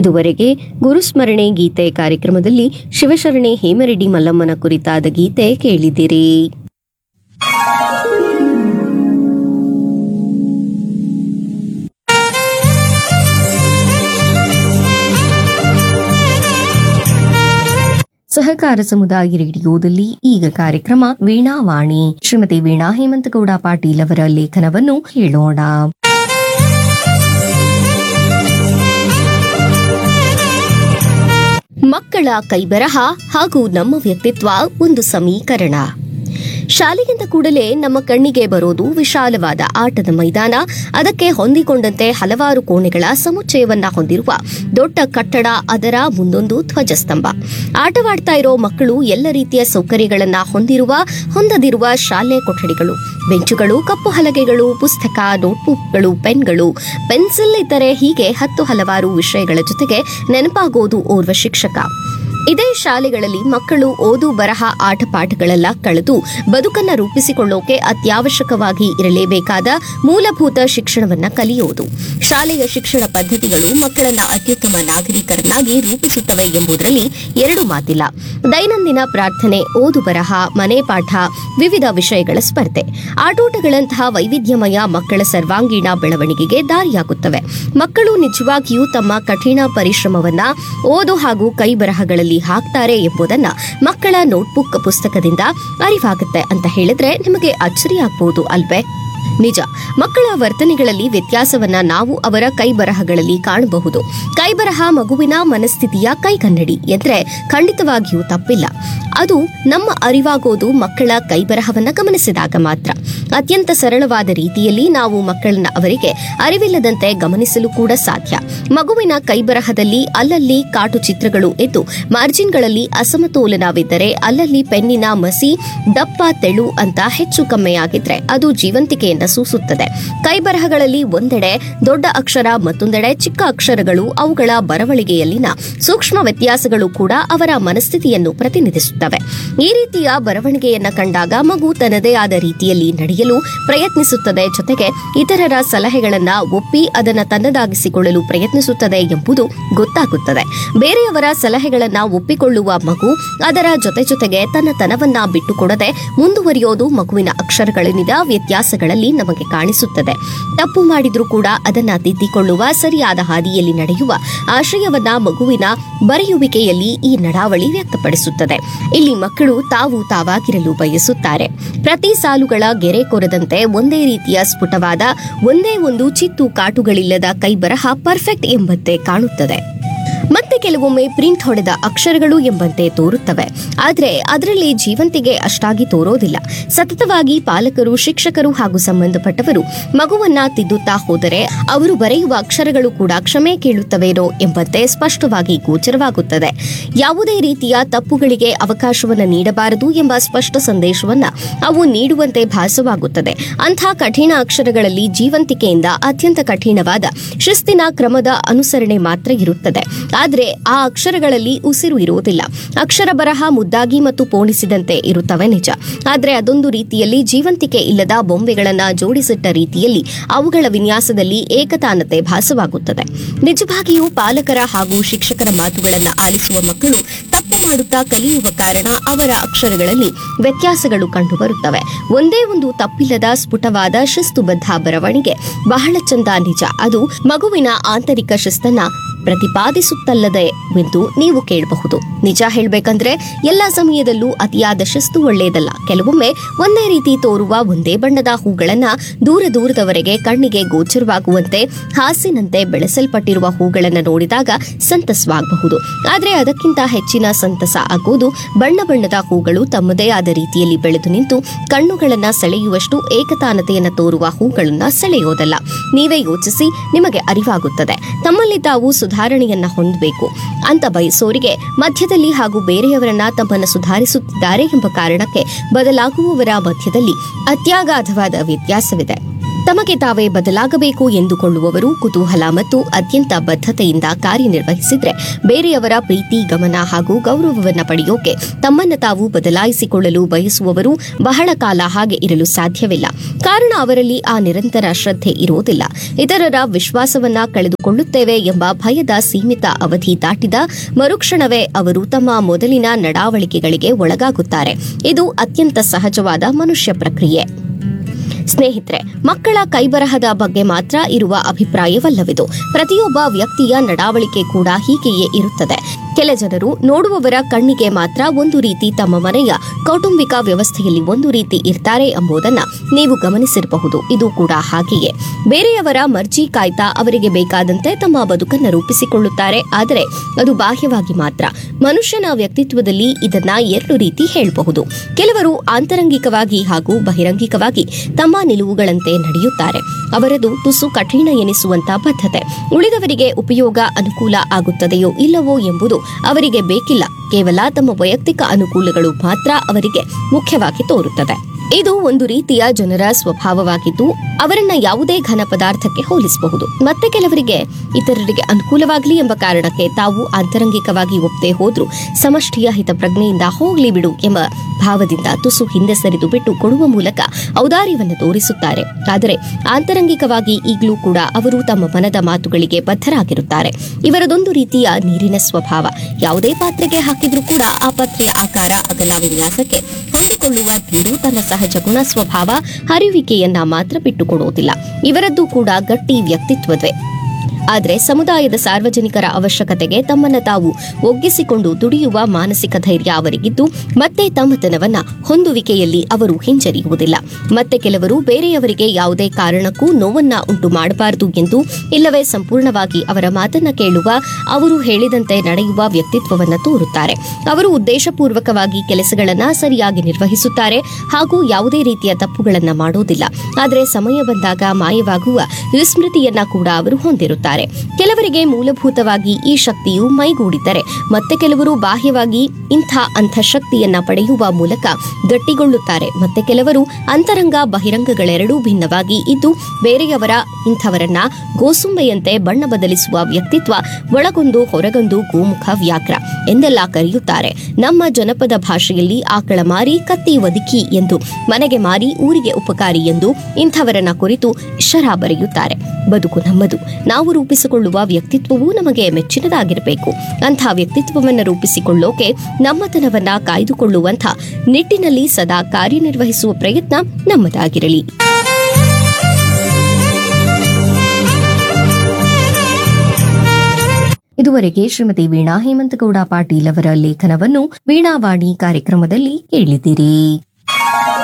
ಇದುವರೆಗೆ ಗುರುಸ್ಮರಣೆ ಗೀತೆ ಕಾರ್ಯಕ್ರಮದಲ್ಲಿ ಶಿವಶರಣೆ ಹೇಮರೆಡ್ಡಿ ಮಲ್ಲಮ್ಮನ ಕುರಿತಾದ ಗೀತೆ ಕೇಳಿದಿರಿ ಸಹಕಾರ ಸಮುದಾಯ ರೇಡಿಯೋದಲ್ಲಿ ಈಗ ಕಾರ್ಯಕ್ರಮ ವೀಣಾವಾಣಿ ಶ್ರೀಮತಿ ವೀಣಾ ಹೇಮಂತಗೌಡ ಪಾಟೀಲ್ ಅವರ ಲೇಖನವನ್ನು ಕೇಳೋಣ ಮಕ್ಕಳ ಕೈಬರಹ ಹಾಗೂ ನಮ್ಮ ವ್ಯಕ್ತಿತ್ವ ಒಂದು ಸಮೀಕರಣ ಶಾಲೆಗಿಂತ ಕೂಡಲೇ ನಮ್ಮ ಕಣ್ಣಿಗೆ ಬರೋದು ವಿಶಾಲವಾದ ಆಟದ ಮೈದಾನ ಅದಕ್ಕೆ ಹೊಂದಿಕೊಂಡಂತೆ ಹಲವಾರು ಕೋಣೆಗಳ ಸಮುಚ್ಚಯವನ್ನ ಹೊಂದಿರುವ ದೊಡ್ಡ ಕಟ್ಟಡ ಅದರ ಮುಂದೊಂದು ಧ್ವಜಸ್ತಂಭ ಆಟವಾಡ್ತಾ ಇರೋ ಮಕ್ಕಳು ಎಲ್ಲ ರೀತಿಯ ಸೌಕರ್ಯಗಳನ್ನ ಹೊಂದಿರುವ ಹೊಂದದಿರುವ ಶಾಲೆ ಕೊಠಡಿಗಳು ಬೆಂಚುಗಳು ಕಪ್ಪು ಹಲಗೆಗಳು ಪುಸ್ತಕ ನೋಟ್ಬುಕ್ಗಳು ಪೆನ್ಗಳು ಪೆನ್ಸಿಲ್ ಇದ್ದರೆ ಹೀಗೆ ಹತ್ತು ಹಲವಾರು ವಿಷಯಗಳ ಜೊತೆಗೆ ನೆನಪಾಗೋದು ಓರ್ವ ಶಿಕ್ಷಕ ಇದೇ ಶಾಲೆಗಳಲ್ಲಿ ಮಕ್ಕಳು ಓದು ಬರಹ ಆಟ ಪಾಠಗಳೆಲ್ಲ ಕಳೆದು ಬದುಕನ್ನ ರೂಪಿಸಿಕೊಳ್ಳೋಕೆ ಅತ್ಯವಶ್ಯಕವಾಗಿ ಇರಲೇಬೇಕಾದ ಮೂಲಭೂತ ಶಿಕ್ಷಣವನ್ನ ಕಲಿಯೋದು ಶಾಲೆಯ ಶಿಕ್ಷಣ ಪದ್ಧತಿಗಳು ಮಕ್ಕಳನ್ನ ಅತ್ಯುತ್ತಮ ನಾಗರಿಕರನ್ನಾಗಿ ರೂಪಿಸುತ್ತವೆ ಎಂಬುದರಲ್ಲಿ ಎರಡು ಮಾತಿಲ್ಲ ದೈನಂದಿನ ಪ್ರಾರ್ಥನೆ ಓದು ಬರಹ ಮನೆ ಪಾಠ ವಿವಿಧ ವಿಷಯಗಳ ಸ್ಪರ್ಧೆ ಆಟೋಟಗಳಂತಹ ವೈವಿಧ್ಯಮಯ ಮಕ್ಕಳ ಸರ್ವಾಂಗೀಣ ಬೆಳವಣಿಗೆಗೆ ದಾರಿಯಾಗುತ್ತವೆ ಮಕ್ಕಳು ನಿಜವಾಗಿಯೂ ತಮ್ಮ ಕಠಿಣ ಪರಿಶ್ರಮವನ್ನ ಓದು ಹಾಗೂ ಕೈ ಬರಹಗಳಲ್ಲಿ ಹಾಕ್ತಾರೆ ಎಂಬುದನ್ನ ಮಕ್ಕಳ ನೋಟ್ಬುಕ್ ಪುಸ್ತಕದಿಂದ ಅರಿವಾಗುತ್ತೆ ಅಂತ ಹೇಳಿದ್ರೆ ನಿಮಗೆ ಅಚ್ಚರಿ ಆಗ್ಬಹುದು ಅಲ್ವೇ ನಿಜ ಮಕ್ಕಳ ವರ್ತನೆಗಳಲ್ಲಿ ವ್ಯತ್ಯಾಸವನ್ನ ನಾವು ಅವರ ಕೈ ಬರಹಗಳಲ್ಲಿ ಕಾಣಬಹುದು ಕೈಬರಹ ಮಗುವಿನ ಮನಸ್ಥಿತಿಯ ಕೈಗನ್ನಡಿ ಎಂದ್ರೆ ಖಂಡಿತವಾಗಿಯೂ ತಪ್ಪಿಲ್ಲ ಅದು ನಮ್ಮ ಅರಿವಾಗೋದು ಮಕ್ಕಳ ಕೈಬರಹವನ್ನ ಗಮನಿಸಿದಾಗ ಮಾತ್ರ ಅತ್ಯಂತ ಸರಳವಾದ ರೀತಿಯಲ್ಲಿ ನಾವು ಮಕ್ಕಳನ್ನ ಅವರಿಗೆ ಅರಿವಿಲ್ಲದಂತೆ ಗಮನಿಸಲು ಕೂಡ ಸಾಧ್ಯ ಮಗುವಿನ ಕೈಬರಹದಲ್ಲಿ ಅಲ್ಲಲ್ಲಿ ಕಾಟು ಚಿತ್ರಗಳು ಎದ್ದು ಮಾರ್ಜಿನ್ಗಳಲ್ಲಿ ಅಸಮತೋಲನವಿದ್ದರೆ ಅಲ್ಲಲ್ಲಿ ಪೆನ್ನಿನ ಮಸಿ ದಪ್ಪ ತೆಳು ಅಂತ ಹೆಚ್ಚು ಕಮ್ಮಿಯಾಗಿದ್ರೆ ಅದು ಜೀವಂತಿಕೆಯನ್ನ ಸೂಸುತ್ತದೆ ಕೈಬರಹಗಳಲ್ಲಿ ಒಂದೆಡೆ ದೊಡ್ಡ ಅಕ್ಷರ ಮತ್ತೊಂದೆಡೆ ಚಿಕ್ಕ ಅಕ್ಷರಗಳು ಅವುಗಳ ಬರವಣಿಗೆಯಲ್ಲಿನ ಸೂಕ್ಷ್ಮ ವ್ಯತ್ಯಾಸಗಳು ಕೂಡ ಅವರ ಮನಸ್ಥಿತಿಯನ್ನು ಪ್ರತಿನಿಧಿಸುತ್ತವೆ ಈ ರೀತಿಯ ಬರವಣಿಗೆಯನ್ನ ಕಂಡಾಗ ಮಗು ತನ್ನದೇ ಆದ ರೀತಿಯಲ್ಲಿ ನಡೆಯಲು ಪ್ರಯತ್ನಿಸುತ್ತದೆ ಜೊತೆಗೆ ಇತರರ ಸಲಹೆಗಳನ್ನ ಒಪ್ಪಿ ಅದನ್ನ ತನ್ನದಾಗಿಸಿಕೊಳ್ಳಲು ಪ್ರಯತ್ನಿಸುತ್ತದೆ ಎಂಬುದು ಗೊತ್ತಾಗುತ್ತದೆ ಬೇರೆಯವರ ಸಲಹೆಗಳನ್ನ ಒಪ್ಪಿಕೊಳ್ಳುವ ಮಗು ಅದರ ಜೊತೆ ಜೊತೆಗೆ ತನ್ನ ತನವನ್ನ ಬಿಟ್ಟುಕೊಡದೆ ಮುಂದುವರಿಯೋದು ಮಗುವಿನ ಅಕ್ಷರಗಳಲ್ಲಿನ ವ್ಯತ್ಯಾಸಗಳಲ್ಲಿ ನಮಗೆ ಕಾಣಿಸುತ್ತದೆ ತಪ್ಪು ಮಾಡಿದ್ರೂ ಕೂಡ ಅದನ್ನ ತಿದ್ದಿಕೊಳ್ಳುವ ಸರಿಯಾದ ಹಾದಿಯಲ್ಲಿ ನಡೆಯುವ ಆಶಯವನ್ನ ಮಗುವಿನ ಬರೆಯುವಿಕೆಯಲ್ಲಿ ಈ ನಡಾವಳಿ ವ್ಯಕ್ತಪಡಿಸುತ್ತದೆ ಇಲ್ಲಿ ಮಕ್ಕಳು ತಾವು ತಾವಾಗಿರಲು ಬಯಸುತ್ತಾರೆ ಪ್ರತಿ ಸಾಲುಗಳ ಗೆರೆ ಕೊರದಂತೆ ಒಂದೇ ರೀತಿಯ ಸ್ಫುಟವಾದ ಒಂದೇ ಒಂದು ಚಿತ್ತು ಕಾಟುಗಳಿಲ್ಲದ ಕೈಬರಹ ಪರ್ಫೆಕ್ಟ್ ಎಂಬಂತೆ ಕಾಣುತ್ತದೆ ಮತ್ತೆ ಕೆಲವೊಮ್ಮೆ ಪ್ರಿಂಟ್ ಹೊಡೆದ ಅಕ್ಷರಗಳು ಎಂಬಂತೆ ತೋರುತ್ತವೆ ಆದರೆ ಅದರಲ್ಲಿ ಜೀವಂತಿಗೆ ಅಷ್ಟಾಗಿ ತೋರೋದಿಲ್ಲ ಸತತವಾಗಿ ಪಾಲಕರು ಶಿಕ್ಷಕರು ಹಾಗೂ ಸಂಬಂಧಪಟ್ಟವರು ಮಗುವನ್ನ ತಿದ್ದುತ್ತಾ ಹೋದರೆ ಅವರು ಬರೆಯುವ ಅಕ್ಷರಗಳು ಕೂಡ ಕ್ಷಮೆ ಕೇಳುತ್ತವೇನೋ ಎಂಬಂತೆ ಸ್ಪಷ್ಟವಾಗಿ ಗೋಚರವಾಗುತ್ತದೆ ಯಾವುದೇ ರೀತಿಯ ತಪ್ಪುಗಳಿಗೆ ಅವಕಾಶವನ್ನ ನೀಡಬಾರದು ಎಂಬ ಸ್ಪಷ್ಟ ಸಂದೇಶವನ್ನ ಅವು ನೀಡುವಂತೆ ಭಾಸವಾಗುತ್ತದೆ ಅಂಥ ಕಠಿಣ ಅಕ್ಷರಗಳಲ್ಲಿ ಜೀವಂತಿಕೆಯಿಂದ ಅತ್ಯಂತ ಕಠಿಣವಾದ ಶಿಸ್ತಿನ ಕ್ರಮದ ಅನುಸರಣೆ ಮಾತ್ರ ಇರುತ್ತದೆ ಆದರೆ ಆ ಅಕ್ಷರಗಳಲ್ಲಿ ಉಸಿರು ಇರುವುದಿಲ್ಲ ಅಕ್ಷರ ಬರಹ ಮುದ್ದಾಗಿ ಮತ್ತು ಪೋಣಿಸಿದಂತೆ ಇರುತ್ತವೆ ನಿಜ ಆದರೆ ಅದೊಂದು ರೀತಿಯಲ್ಲಿ ಜೀವಂತಿಕೆ ಇಲ್ಲದ ಬೊಂಬೆಗಳನ್ನ ಜೋಡಿಸಿಟ್ಟ ರೀತಿಯಲ್ಲಿ ಅವುಗಳ ವಿನ್ಯಾಸದಲ್ಲಿ ಏಕತಾನತೆ ಭಾಸವಾಗುತ್ತದೆ ನಿಜವಾಗಿಯೂ ಪಾಲಕರ ಹಾಗೂ ಶಿಕ್ಷಕರ ಮಾತುಗಳನ್ನ ಆಲಿಸುವ ಮಕ್ಕಳು ತಪ್ಪು ಮಾಡುತ್ತಾ ಕಲಿಯುವ ಕಾರಣ ಅವರ ಅಕ್ಷರಗಳಲ್ಲಿ ವ್ಯತ್ಯಾಸಗಳು ಕಂಡುಬರುತ್ತವೆ ಒಂದೇ ಒಂದು ತಪ್ಪಿಲ್ಲದ ಸ್ಫುಟವಾದ ಶಿಸ್ತುಬದ್ಧ ಬರವಣಿಗೆ ಬಹಳ ಚಂದ ನಿಜ ಅದು ಮಗುವಿನ ಆಂತರಿಕ ಶಿಸ್ತನ್ನ ಪ್ರತಿಪಾದಿಸುತ್ತಲ್ಲದೆ ಎಂದು ನೀವು ಕೇಳಬಹುದು ನಿಜ ಹೇಳಬೇಕಂದ್ರೆ ಎಲ್ಲಾ ಸಮಯದಲ್ಲೂ ಅತಿಯಾದ ಶಿಸ್ತು ಒಳ್ಳೆಯದಲ್ಲ ಕೆಲವೊಮ್ಮೆ ಒಂದೇ ರೀತಿ ತೋರುವ ಒಂದೇ ಬಣ್ಣದ ಹೂಗಳನ್ನ ದೂರ ದೂರದವರೆಗೆ ಕಣ್ಣಿಗೆ ಗೋಚರವಾಗುವಂತೆ ಹಾಸಿನಂತೆ ಬೆಳೆಸಲ್ಪಟ್ಟಿರುವ ಹೂಗಳನ್ನ ನೋಡಿದಾಗ ಸಂತಸವಾಗಬಹುದು ಆದರೆ ಅದಕ್ಕಿಂತ ಹೆಚ್ಚಿನ ಸಂತಸ ಆಗೋದು ಬಣ್ಣ ಬಣ್ಣದ ಹೂಗಳು ತಮ್ಮದೇ ಆದ ರೀತಿಯಲ್ಲಿ ಬೆಳೆದು ನಿಂತು ಕಣ್ಣುಗಳನ್ನ ಸೆಳೆಯುವಷ್ಟು ಏಕತಾನತೆಯನ್ನ ತೋರುವ ಹೂಗಳನ್ನ ಸೆಳೆಯೋದಲ್ಲ ನೀವೇ ಯೋಚಿಸಿ ನಿಮಗೆ ಅರಿವಾಗುತ್ತದೆ ತಮ್ಮಲ್ಲಿ ತಾವು ಸುಧಾರಣೆಯನ್ನ ಹೊಂದಬೇಕು ಅಂತ ಬಯಸೋರಿಗೆ ಮಧ್ಯದಲ್ಲಿ ಹಾಗೂ ಬೇರೆಯವರನ್ನ ತಮ್ಮನ್ನು ಸುಧಾರಿಸುತ್ತಿದ್ದಾರೆ ಎಂಬ ಕಾರಣಕ್ಕೆ ಬದಲಾಗುವವರ ಮಧ್ಯದಲ್ಲಿ ಅತ್ಯಾಗಾಧವಾದ ವ್ಯತ್ಯಾಸವಿದೆ ತಮಗೆ ತಾವೇ ಬದಲಾಗಬೇಕು ಎಂದುಕೊಳ್ಳುವವರು ಕುತೂಹಲ ಮತ್ತು ಅತ್ಯಂತ ಬದ್ಧತೆಯಿಂದ ಕಾರ್ಯನಿರ್ವಹಿಸಿದ್ರೆ ಬೇರೆಯವರ ಪ್ರೀತಿ ಗಮನ ಹಾಗೂ ಗೌರವವನ್ನ ಪಡೆಯೋಕೆ ತಮ್ಮನ್ನ ತಾವು ಬದಲಾಯಿಸಿಕೊಳ್ಳಲು ಬಯಸುವವರು ಬಹಳ ಕಾಲ ಹಾಗೆ ಇರಲು ಸಾಧ್ಯವಿಲ್ಲ ಕಾರಣ ಅವರಲ್ಲಿ ಆ ನಿರಂತರ ಶ್ರದ್ಧೆ ಇರುವುದಿಲ್ಲ ಇತರರ ವಿಶ್ವಾಸವನ್ನ ಕಳೆದುಕೊಳ್ಳುತ್ತೇವೆ ಎಂಬ ಭಯದ ಸೀಮಿತ ಅವಧಿ ದಾಟಿದ ಮರುಕ್ಷಣವೇ ಅವರು ತಮ್ಮ ಮೊದಲಿನ ನಡಾವಳಿಕೆಗಳಿಗೆ ಒಳಗಾಗುತ್ತಾರೆ ಇದು ಅತ್ಯಂತ ಸಹಜವಾದ ಮನುಷ್ಯ ಪ್ರಕ್ರಿಯೆ ಸ್ನೇಹಿತರೆ ಮಕ್ಕಳ ಕೈಬರಹದ ಬಗ್ಗೆ ಮಾತ್ರ ಇರುವ ಅಭಿಪ್ರಾಯವಲ್ಲವಿದು ಪ್ರತಿಯೊಬ್ಬ ವ್ಯಕ್ತಿಯ ನಡಾವಳಿಕೆ ಕೂಡ ಹೀಗೆಯೇ ಇರುತ್ತದೆ ಕೆಲ ಜನರು ನೋಡುವವರ ಕಣ್ಣಿಗೆ ಮಾತ್ರ ಒಂದು ರೀತಿ ತಮ್ಮ ಮನೆಯ ಕೌಟುಂಬಿಕ ವ್ಯವಸ್ಥೆಯಲ್ಲಿ ಒಂದು ರೀತಿ ಇರ್ತಾರೆ ಎಂಬುದನ್ನ ನೀವು ಗಮನಿಸಿರಬಹುದು ಇದು ಕೂಡ ಹಾಗೆಯೇ ಬೇರೆಯವರ ಮರ್ಜಿ ಕಾಯ್ತಾ ಅವರಿಗೆ ಬೇಕಾದಂತೆ ತಮ್ಮ ಬದುಕನ್ನು ರೂಪಿಸಿಕೊಳ್ಳುತ್ತಾರೆ ಆದರೆ ಅದು ಬಾಹ್ಯವಾಗಿ ಮಾತ್ರ ಮನುಷ್ಯನ ವ್ಯಕ್ತಿತ್ವದಲ್ಲಿ ಇದನ್ನ ಎರಡು ರೀತಿ ಹೇಳಬಹುದು ಕೆಲವರು ಆಂತರಂಗಿಕವಾಗಿ ಹಾಗೂ ಬಹಿರಂಗಿಕವಾಗಿ ತಮ್ಮ ನಿಲುವುಗಳಂತೆ ನಡೆಯುತ್ತಾರೆ ಅವರದು ತುಸು ಕಠಿಣ ಎನಿಸುವಂತ ಬದ್ಧತೆ ಉಳಿದವರಿಗೆ ಉಪಯೋಗ ಅನುಕೂಲ ಆಗುತ್ತದೆಯೋ ಇಲ್ಲವೋ ಎಂಬುದು ಅವರಿಗೆ ಬೇಕಿಲ್ಲ ಕೇವಲ ತಮ್ಮ ವೈಯಕ್ತಿಕ ಅನುಕೂಲಗಳು ಮಾತ್ರ ಅವರಿಗೆ ಮುಖ್ಯವಾಗಿ ತೋರುತ್ತದೆ ಇದು ಒಂದು ರೀತಿಯ ಜನರ ಸ್ವಭಾವವಾಗಿದ್ದು ಅವರನ್ನ ಯಾವುದೇ ಘನ ಪದಾರ್ಥಕ್ಕೆ ಹೋಲಿಸಬಹುದು ಮತ್ತೆ ಕೆಲವರಿಗೆ ಇತರರಿಗೆ ಅನುಕೂಲವಾಗಲಿ ಎಂಬ ಕಾರಣಕ್ಕೆ ತಾವು ಆಂತರಂಗಿಕವಾಗಿ ಒಪ್ಪದೆ ಹೋದ್ರೂ ಸಮಷ್ಟಿಯ ಹಿತಪ್ರಜ್ಞೆಯಿಂದ ಹೋಗ್ಲಿ ಬಿಡು ಎಂಬ ಭಾವದಿಂದ ತುಸು ಹಿಂದೆ ಸರಿದು ಬಿಟ್ಟು ಕೊಡುವ ಮೂಲಕ ಔದಾರ್ಯವನ್ನು ತೋರಿಸುತ್ತಾರೆ ಆದರೆ ಆಂತರಂಗಿಕವಾಗಿ ಈಗಲೂ ಕೂಡ ಅವರು ತಮ್ಮ ಮನದ ಮಾತುಗಳಿಗೆ ಬದ್ಧರಾಗಿರುತ್ತಾರೆ ಇವರದೊಂದು ರೀತಿಯ ನೀರಿನ ಸ್ವಭಾವ ಯಾವುದೇ ಪಾತ್ರೆಗೆ ಹಾಕಿದ್ರೂ ಕೂಡ ಆ ಪಾತ್ರೆಯ ಆಕಾರ ಅಗಲ ವಿನ್ಯಾಸಕ್ಕೆ ಹೊಂದಿಕೊಳ್ಳುವ ನೀರು ತನ್ನ ಸಹಜ ಗುಣ ಸ್ವಭಾವ ಹರಿವಿಕೆಯನ್ನ ಮಾತ್ರ ಬಿಟ್ಟುಕೊಡುವುದಿಲ್ಲ ಇವರದ್ದು ಕೂಡ ಗಟ್ಟಿ ವ್ಯಕ್ತಿತ್ವವೇ ಆದರೆ ಸಮುದಾಯದ ಸಾರ್ವಜನಿಕರ ಅವಶ್ಯಕತೆಗೆ ತಮ್ಮನ್ನ ತಾವು ಒಗ್ಗಿಸಿಕೊಂಡು ದುಡಿಯುವ ಮಾನಸಿಕ ಧೈರ್ಯ ಅವರಿಗಿದ್ದು ಮತ್ತೆ ತಮ್ಮತನವನ್ನ ಹೊಂದುವಿಕೆಯಲ್ಲಿ ಅವರು ಹಿಂಜರಿಯುವುದಿಲ್ಲ ಮತ್ತೆ ಕೆಲವರು ಬೇರೆಯವರಿಗೆ ಯಾವುದೇ ಕಾರಣಕ್ಕೂ ನೋವನ್ನ ಉಂಟು ಮಾಡಬಾರದು ಎಂದು ಇಲ್ಲವೇ ಸಂಪೂರ್ಣವಾಗಿ ಅವರ ಮಾತನ್ನ ಕೇಳುವ ಅವರು ಹೇಳಿದಂತೆ ನಡೆಯುವ ವ್ಯಕ್ತಿತ್ವವನ್ನ ತೋರುತ್ತಾರೆ ಅವರು ಉದ್ದೇಶಪೂರ್ವಕವಾಗಿ ಕೆಲಸಗಳನ್ನ ಸರಿಯಾಗಿ ನಿರ್ವಹಿಸುತ್ತಾರೆ ಹಾಗೂ ಯಾವುದೇ ರೀತಿಯ ತಪ್ಪುಗಳನ್ನ ಮಾಡೋದಿಲ್ಲ ಆದರೆ ಸಮಯ ಬಂದಾಗ ಮಾಯವಾಗುವ ವಿಸ್ಮೃತಿಯನ್ನ ಕೂಡ ಅವರು ಹೊಂದಿರುತ್ತಾರೆ ಕೆಲವರಿಗೆ ಮೂಲಭೂತವಾಗಿ ಈ ಶಕ್ತಿಯು ಮೈಗೂಡಿದ್ದರೆ ಮತ್ತೆ ಕೆಲವರು ಬಾಹ್ಯವಾಗಿ ಇಂಥ ಅಂಥ ಶಕ್ತಿಯನ್ನ ಪಡೆಯುವ ಮೂಲಕ ಗಟ್ಟಿಗೊಳ್ಳುತ್ತಾರೆ ಮತ್ತೆ ಕೆಲವರು ಅಂತರಂಗ ಬಹಿರಂಗಗಳೆರಡೂ ಭಿನ್ನವಾಗಿ ಇದ್ದು ಬೇರೆಯವರ ಇಂಥವರನ್ನ ಗೋಸುಂಬೆಯಂತೆ ಬಣ್ಣ ಬದಲಿಸುವ ವ್ಯಕ್ತಿತ್ವ ಒಳಗೊಂದು ಹೊರಗೊಂದು ಗೋಮುಖ ವ್ಯಾಘ್ರ ಎಂದೆಲ್ಲ ಕರೆಯುತ್ತಾರೆ ನಮ್ಮ ಜನಪದ ಭಾಷೆಯಲ್ಲಿ ಆಕಳ ಮಾರಿ ಕತ್ತಿ ಒದಕಿ ಎಂದು ಮನೆಗೆ ಮಾರಿ ಊರಿಗೆ ಉಪಕಾರಿ ಎಂದು ಇಂಥವರನ್ನ ಕುರಿತು ಶರ ಬರೆಯುತ್ತಾರೆ ಬದುಕು ನಮ್ಮದು ನಾವು ರೂಪಿಸಿಕೊಳ್ಳುವ ವ್ಯಕ್ತಿತ್ವವೂ ನಮಗೆ ಮೆಚ್ಚಿನದಾಗಿರಬೇಕು ಅಂಥ ವ್ಯಕ್ತಿತ್ವವನ್ನು ರೂಪಿಸಿಕೊಳ್ಳೋಕೆ ನಮ್ಮತನವನ್ನ ಕಾಯ್ದುಕೊಳ್ಳುವಂಥ ನಿಟ್ಟಿನಲ್ಲಿ ಸದಾ ಕಾರ್ಯನಿರ್ವಹಿಸುವ ಪ್ರಯತ್ನ ನಮ್ಮದಾಗಿರಲಿ ಇದುವರೆಗೆ ಶ್ರೀಮತಿ ವೀಣಾ ಹೇಮಂತಗೌಡ ಪಾಟೀಲ್ ಅವರ ಲೇಖನವನ್ನು ವೀಣಾವಾಣಿ ಕಾರ್ಯಕ್ರಮದಲ್ಲಿ ಕೇಳಿದಿರಿ